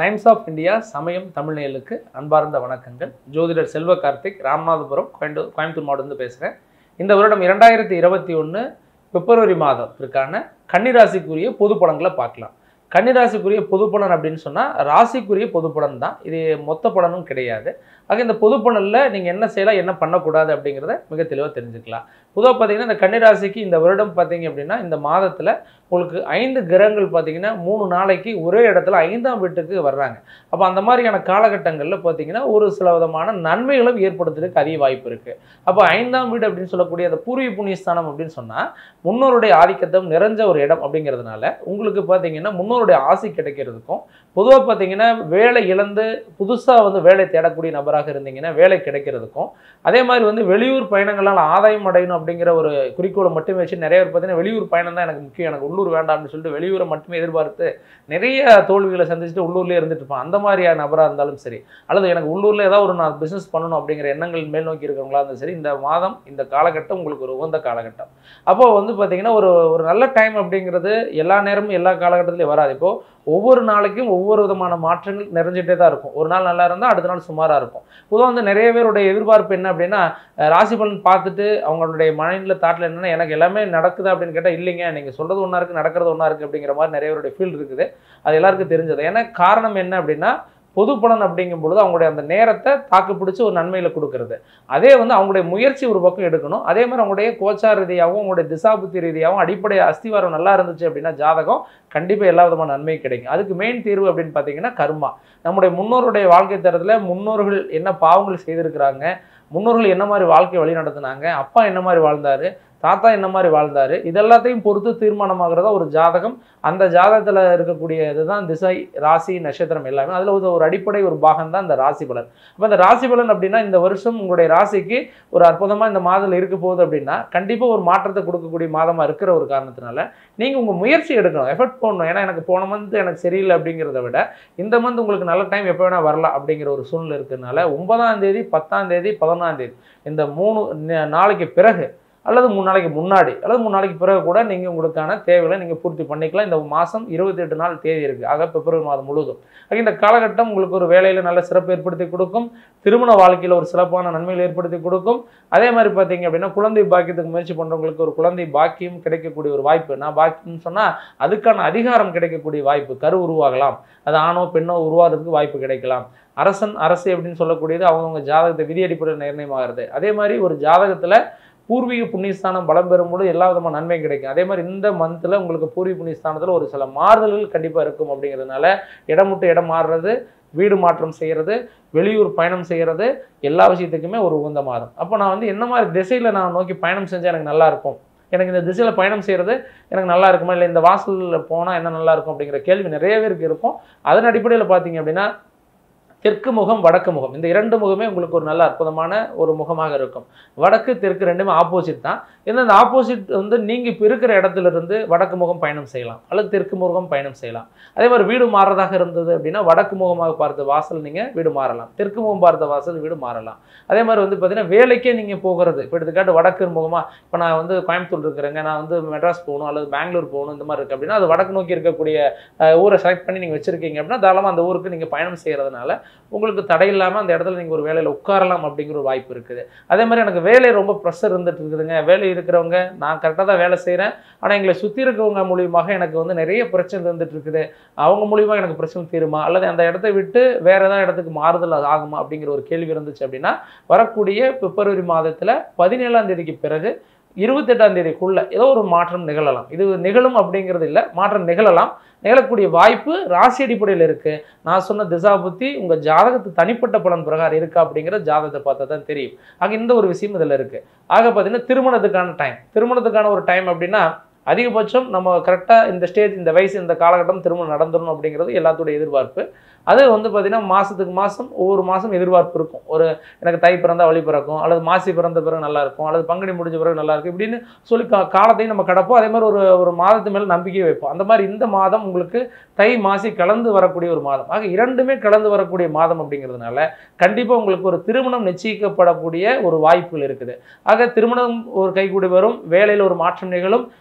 times of India சமயம் தமிழ்நேயலுக்கு அன்பார்ந்த வணக்கங்கள் ஜோதிடர் செல்வ கார்த்திக் ராமநாதபுரம் கோயம்பு கோயம்புத்தூர் மாவட்டத்திலிருந்து பேசுகிறேன் இந்த வருடம் இரண்டாயிரத்தி இருபத்தி ஒன்று பிப்ரவரி மாதத்திற்கான கன்னிராசிக்குரிய பொது பலன்களை பார்க்கலாம் கன்னிராசிக்குரிய பொது பலன் அப்படின்னு சொன்னால் ராசிக்குரிய பொது பலன் தான் இது மொத்த பலனும் கிடையாது ஆக இந்த பொது பலனில் நீங்கள் என்ன செய்யலாம் என்ன பண்ணக்கூடாது அப்படிங்கிறத மிக தெளிவாக தெரிஞ்சுக்கலாம் பொதுவாக பார்த்தீங்கன்னா இந்த கன்னிராசிக்கு இந்த வருடம் பார்த்தீங்க அப்படின்னா இந்த மாதத்தில் உங்களுக்கு ஐந்து கிரகங்கள் பார்த்தீங்கன்னா மூணு நாளைக்கு ஒரே இடத்துல ஐந்தாம் வீட்டுக்கு வர்றாங்க அப்போ அந்த மாதிரியான காலகட்டங்களில் பார்த்தீங்கன்னா ஒரு சில விதமான நன்மைகளும் ஏற்படுத்துறதுக்கு அதிக வாய்ப்பு இருக்குது அப்போ ஐந்தாம் வீடு அப்படின்னு சொல்லக்கூடிய அந்த பூர்வீக புண்ணியஸ்தானம் அப்படின்னு சொன்னால் முன்னோருடைய ஆதிக்கத்தம் நிறைஞ்ச ஒரு இடம் அப்படிங்கிறதுனால உங்களுக்கு பார்த்தீங்கன்னா முன்னோருடைய ஆசை கிடைக்கிறதுக்கும் பொதுவாக பார்த்தீங்கன்னா வேலை இழந்து புதுசாக வந்து வேலை தேடக்கூடிய நபராக இருந்தீங்கன்னா வேலை கிடைக்கிறதுக்கும் அதே மாதிரி வந்து வெளியூர் பயணங்களால் ஆதாயம் அடையணும் அப்படிங்கிற ஒரு குறிக்கோளை மட்டுமே வச்சு நிறைய பேர் பார்த்தீங்கன்னா வெளியூர் பயணம் தான் எனக்கு முக்கியம் எனக்கு உள்ளூர் வேண்டாம் அப்படின்னு சொல்லிட்டு வெளியூரை மட்டுமே எதிர்பார்த்து நிறைய தோல்விகளை சந்திச்சுட்டு உள்ளூர்லேயே இருந்துட்டு இருப்பான் அந்த மாதிரியான நபராக இருந்தாலும் சரி அல்லது எனக்கு உள்ளூரில் ஏதாவது ஒரு நான் பிஸ்னஸ் பண்ணணும் அப்படிங்கிற எண்ணங்கள் மேல் நோக்கி இருக்கிறவங்களா இருந்தாலும் சரி இந்த மாதம் இந்த காலகட்டம் உங்களுக்கு ஒரு உகந்த காலகட்டம் அப்போ வந்து பார்த்தீங்கன்னா ஒரு ஒரு நல்ல டைம் அப்படிங்கிறது எல்லா நேரமும் எல்லா காலகட்டத்திலையும் வராது இப்போ ஒவ்வொரு நாளைக்கும் ஒவ்வொரு விதமான மாற்றங்கள் நிறைஞ்சிட்டே தான் இருக்கும் ஒரு நாள் நல்லா இருந்தால் அடுத்த நாள் சுமாராக இருக்கும் பொதுவாக வந்து நிறைய பேருடைய எதிர்பார்ப்பு என்ன அப்படின்னா அஹ், ராசி பலன் பார்த்துட்டு அவங்களுடைய மைண்டில் தாட்டில் என்னன்னா எனக்கு எல்லாமே நடக்குதா அப்படின்னு கேட்டால் இல்லைங்க நீங்கள் சொல்கிறது ஒன்றா இருக்குது நடக்கிறது ஒன்றா இருக்குது அப்படிங்கிற மாதிரி நிறைய பேருடைய ஃபீல் இருக்குது அது எல்லாருக்கும் தெரிஞ்சது ஏன்னா காரணம் என்ன அப்படின்னா பொது பலன் அப்படிங்கும் பொழுது அவங்களுடைய அந்த நேரத்தை தாக்கு பிடிச்சி ஒரு நன்மையில கொடுக்கறது அதே வந்து அவங்களுடைய முயற்சி ஒரு பக்கம் எடுக்கணும் அதே மாதிரி அவங்களுடைய கோச்சார ரீதியாகவும் அவங்களுடைய திசாபுத்தி ரீதியாகவும் அடிப்படை அஸ்திவாரம் நல்லா இருந்துச்சு அப்படின்னா ஜாதகம் கண்டிப்பாக எல்லா விதமான நன்மை கிடைக்கும் அதுக்கு மெயின் தீர்வு அப்படின்னு பார்த்தீங்கன்னா கர்மா நம்முடைய முன்னோருடைய வாழ்க்கை தரத்தில் முன்னோர்கள் என்ன பாவங்கள் செய்திருக்கிறாங்க முன்னோர்கள் என்ன மாதிரி வாழ்க்கை வழி நடத்துனாங்க அப்பா என்ன மாதிரி வாழ்ந்தாரு தாத்தா என்ன மாதிரி வாழ்ந்தாரு இதெல்லாத்தையும் பொறுத்து தீர்மானமாகிறதா ஒரு ஜாதகம் அந்த ஜாதகத்தில் இருக்கக்கூடிய இதுதான் திசை ராசி நட்சத்திரம் எல்லாமே அதில் ஒரு ஒரு அடிப்படை ஒரு பாகம் தான் இந்த ராசி பலன் அப்போ இந்த ராசி பலன் அப்படின்னா இந்த வருஷம் உங்களுடைய ராசிக்கு ஒரு அற்புதமாக இந்த மாதத்தில் இருக்க போகுது அப்படின்னா கண்டிப்பாக ஒரு மாற்றத்தை கொடுக்கக்கூடிய மாதமாக இருக்கிற ஒரு காரணத்தினால நீங்கள் உங்கள் முயற்சி எடுக்கணும் எஃபர்ட் போடணும் ஏன்னா எனக்கு போன மந்த் எனக்கு சரியில்லை அப்படிங்கிறத விட இந்த மந்த் உங்களுக்கு நல்ல டைம் எப்போ வேணால் வரலாம் அப்படிங்கிற ஒரு சூழ்நிலை இருக்கிறதுனால ஒன்பதாம் தேதி பத்தாம் தேதி பதினொன்றாம் தேதி இந்த மூணு ந- நாளைக்கு பிறகு அல்லது மூணு நாளைக்கு முன்னாடி அல்லது மூணு நாளைக்கு பிறகு கூட நீங்கள் உங்களுக்கான தேவைகளை நீங்கள் பூர்த்தி பண்ணிக்கலாம் இந்த மாதம் இருபத்தெட்டு நாள் தேதி இருக்குது ஆக பிப்ரவரி மாதம் முழுவதும் ஆக இந்த காலகட்டம் உங்களுக்கு ஒரு வேலையில் நல்ல சிறப்பு ஏற்படுத்தி கொடுக்கும் திருமண வாழ்க்கையில் ஒரு சிறப்பான நன்மைகள் ஏற்படுத்தி கொடுக்கும் அதே மாதிரி பார்த்தீங்க அப்படின்னா குழந்தை பாக்கியத்துக்கு முயற்சி பண்ணுறவங்களுக்கு ஒரு குழந்தை பாக்கியம் கிடைக்கக்கூடிய ஒரு வாய்ப்பு நான் பாக்கியம்னு சொன்னால் அதுக்கான அதிகாரம் கிடைக்கக்கூடிய வாய்ப்பு கரு உருவாகலாம் அது ஆணோ பெண்ணோ உருவாகிறதுக்கு வாய்ப்பு கிடைக்கலாம் அரசன் அரசு அப்படின்னு சொல்லக்கூடியது அவங்கவுங்க ஜாதகத்தை விதி அடிப்படையில் நிர்ணயமாகிறது அதே மாதிரி ஒரு ஜாதகத்தில் பூர்வீக புண்ணியஸ்தானம் பலம் பெறும்போது எல்லா விதமான நன்மையும் கிடைக்கும் அதே மாதிரி இந்த மந்தில் உங்களுக்கு பூர்வீக புண்ணியஸ்தானத்தில் ஒரு சில மாறுதல்கள் கண்டிப்பாக இருக்கும் அப்படிங்கிறதுனால இடம் விட்டு இடம் மாறுறது வீடு மாற்றம் செய்கிறது வெளியூர் பயணம் செய்கிறது எல்லா விஷயத்துக்குமே ஒரு உகந்த மாதம் அப்போ நான் வந்து என்ன மாதிரி திசையில் நான் நோக்கி பயணம் செஞ்சால் எனக்கு நல்லா இருக்கும் எனக்கு இந்த திசையில் பயணம் செய்கிறது எனக்கு நல்லா இருக்குமா இல்லை இந்த வாசலில் போனால் என்ன நல்லா இருக்கும் அப்படிங்கிற கேள்வி நிறைய பேருக்கு இருக்கும் அதன் அடிப்படையில் பார்த்தீங்க அப்படின்னா தெற்கு முகம் வடக்கு முகம் இந்த இரண்டு முகமே உங்களுக்கு ஒரு நல்ல அற்புதமான ஒரு முகமாக இருக்கும் வடக்கு தெற்கு ரெண்டுமே ஆப்போசிட் தான் இந்த அந்த ஆப்போசிட் வந்து நீங்கள் இப்போ இருக்கிற இடத்துல இருந்து வடக்கு முகம் பயணம் செய்யலாம் அல்லது தெற்கு முகம் பயணம் செய்யலாம் அதே மாதிரி வீடு மாறுறதாக இருந்தது அப்படின்னா வடக்கு முகமாக பார்த்த வாசல் நீங்கள் வீடு மாறலாம் தெற்கு முகம் பார்த்த வாசல் வீடு மாறலாம் அதே மாதிரி வந்து பார்த்தீங்கன்னா வேலைக்கே நீங்கள் போகிறது இப்போ எடுத்துக்காட்டு வடக்கு முகமாக இப்போ நான் வந்து கோயம்புத்தூர் இருக்கிறேங்க நான் வந்து மெட்ராஸ் போகணும் அல்லது பெங்களூர் போகணும் இந்த மாதிரி இருக்குது அப்படின்னா அது வடக்கு நோக்கி இருக்கக்கூடிய அஹ், ஊரை செலக்ட் பண்ணி நீங்கள் வச்சுருக்கீங்க அப்படின்னா தாராளமாக அந்த ஊருக்கு நீங்கள் பயணம் செய்கிறதுனால உங்களுக்கு தடை இல்லாமல் அந்த இடத்துல நீங்கள் ஒரு வேலையில் உட்காரலாம் அப்படிங்கிற ஒரு வாய்ப்பு இருக்குது அதே மாதிரி எனக்கு வேலை ரொம்ப ப்ரெஷர் இருந்துட்டு இருக்குதுங்க வேலை இருக்கிறவங்க நான் கரெக்டாக தான் வேலை செய்கிறேன் ஆனால் எங்களை சுற்றி இருக்கிறவங்க மூலியமாக எனக்கு வந்து நிறைய பிரச்சனை இருந்துட்டு இருக்குது அவங்க மூலியமாக எனக்கு பிரச்சனை தீருமா அல்லது அந்த இடத்த விட்டு வேற ஏதாவது இடத்துக்கு மாறுதல் அது ஆகுமா அப்படிங்கிற ஒரு கேள்வி இருந்துச்சு அப்படின்னா வரக்கூடிய பிப்ரவரி மாதத்தில் பதினேழாம் தேதிக்கு பிறகு இருபத்தெட்டாம் தேதிக்குள்ள ஏதோ ஒரு மாற்றம் நிகழலாம் இது நிகழும் அப்படிங்கிறது இல்லை மாற்றம் நிகழலாம் நிகழக்கூடிய வாய்ப்பு ராசி அடிப்படையில் இருக்கு நான் சொன்ன திசா புத்தி உங்க ஜாதகத்து தனிப்பட்ட பலன் பிரகாரம் இருக்கா அப்படிங்கிற ஜாதகத்தை பார்த்தா தான் தெரியும் ஆக இந்த ஒரு விஷயம் இதில் இருக்கு ஆக பார்த்தீங்கன்னா திருமணத்துக்கான டைம் திருமணத்துக்கான ஒரு டைம் அப்படின்னா அதிகபட்சம் நம்ம கரெக்டாக இந்த ஸ்டேஜ் இந்த வயசு இந்த காலகட்டம் திருமணம் நடந்துடணும் அப்படிங்கிறது எல்லாத்தோட எதிர்பார்ப்பு அது வந்து பார்த்தீங்கன்னா மாதத்துக்கு மாதம் ஒவ்வொரு மாதம் எதிர்பார்ப்பு இருக்கும் ஒரு எனக்கு தை பிறந்தா வழி பிறக்கும் அல்லது மாசி பிறந்த பிறகு நல்லா இருக்கும் அல்லது பங்குனி முடிஞ்ச பிறகு நல்லா இருக்கும் இப்படின்னு சொல்லி கா காலத்தையும் நம்ம கடப்போம் அதே மாதிரி ஒரு ஒரு மாதத்து மேலே நம்பிக்கை வைப்போம் அந்த மாதிரி இந்த மாதம் உங்களுக்கு தை மாசி கலந்து வரக்கூடிய ஒரு மாதம் ஆக இரண்டுமே கலந்து வரக்கூடிய மாதம் அப்படிங்கிறதுனால கண்டிப்பாக உங்களுக்கு ஒரு திருமணம் நிச்சயிக்கப்படக்கூடிய ஒரு வாய்ப்புகள் இருக்குது ஆக திருமணம் ஒரு கைகூடி வரும் வேலையில் ஒரு மாற்றம் நிகழும்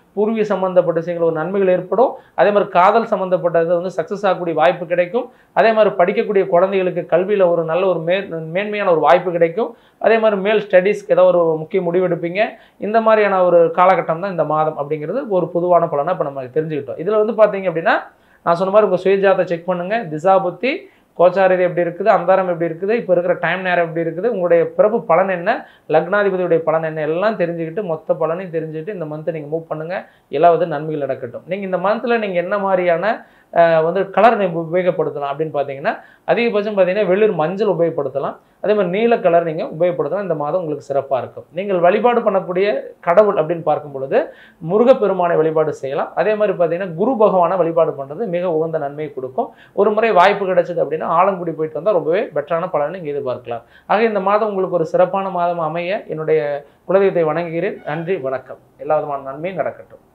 பூர்வீக சம்பந்தப்பட்ட விஷயங்கள் ஒரு நன்மைகள் ஏற்படும் அதே மாதிரி காதல் சம்பந்தப்பட்டது வந்து சக்ஸஸ் ஆகக்கூடிய வாய்ப்பு கிடைக்கும் அதே மாதிரி படிக்கக்கூடிய குழந்தைகளுக்கு கல்வியில் ஒரு நல்ல ஒரு மே மேன்மையான ஒரு வாய்ப்பு கிடைக்கும் அதே மாதிரி மேல் ஸ்டடீஸ்க்கு ஏதோ ஒரு முக்கிய முடிவெடுப்பீங்க இந்த மாதிரியான ஒரு காலகட்டம் தான் இந்த மாதம் அப்படிங்கிறது ஒரு பொதுவான பலனை இப்போ நம்ம தெரிஞ்சுக்கிட்டோம் இதில் வந்து பார்த்தீங்க அப்படின்னா நான் சொன்ன மாதிரி உங்கள் சுயஜாத்தை செக் பண்ணுங்கள் திசா புத்தி கோச்சாரதி எப்படி இருக்குது அந்தாரம் எப்படி இருக்குது இப்போ இருக்கிற டைம் நேரம் எப்படி இருக்குது உங்களுடைய பிறப்பு பலன் என்ன லக்னாதிபதியுடைய பலன் என்ன எல்லாம் தெரிஞ்சுக்கிட்டு மொத்த பலனையும் தெரிஞ்சுக்கிட்டு இந்த மந்த்தை நீங்கள் மூவ் பண்ணுங்கள் எல்லாவது நன்மைகள் நடக்கட்டும் நீங்கள் இந்த மந்தில் நீங்கள் என்ன மாதிரியான அஹ், வந்து கலர் உபயோகப்படுத்தலாம் அப்படின்னு பார்த்தீங்கன்னா அதிகபட்சம் பார்த்தீங்கன்னா வெளிர் மஞ்சள் உபயோகப்படுத்தலாம் அதே மாதிரி நீல கலர் நீங்கள் உபயோகப்படுத்தலாம் இந்த மாதம் உங்களுக்கு சிறப்பாக இருக்கும் நீங்கள் வழிபாடு பண்ணக்கூடிய கடவுள் அப்படின்னு பார்க்கும் பொழுது முருகப்பெருமானை வழிபாடு செய்யலாம் அதே மாதிரி பார்த்தீங்கன்னா குரு பகவானை வழிபாடு பண்ணுறது மிக உகந்த நன்மையை கொடுக்கும் ஒரு முறை வாய்ப்பு கிடைச்சது அப்படின்னா ஆலங்குடி போயிட்டு வந்தால் ரொம்பவே பெட்டரான பலனை நீங்கள் எதிர்பார்க்கலாம் ஆக இந்த மாதம் உங்களுக்கு ஒரு சிறப்பான மாதம் அமைய என்னுடைய குலதெய்வத்தை வணங்குகிறேன் நன்றி வணக்கம் எல்லா விதமான நன்மையும் நடக்கட்டும்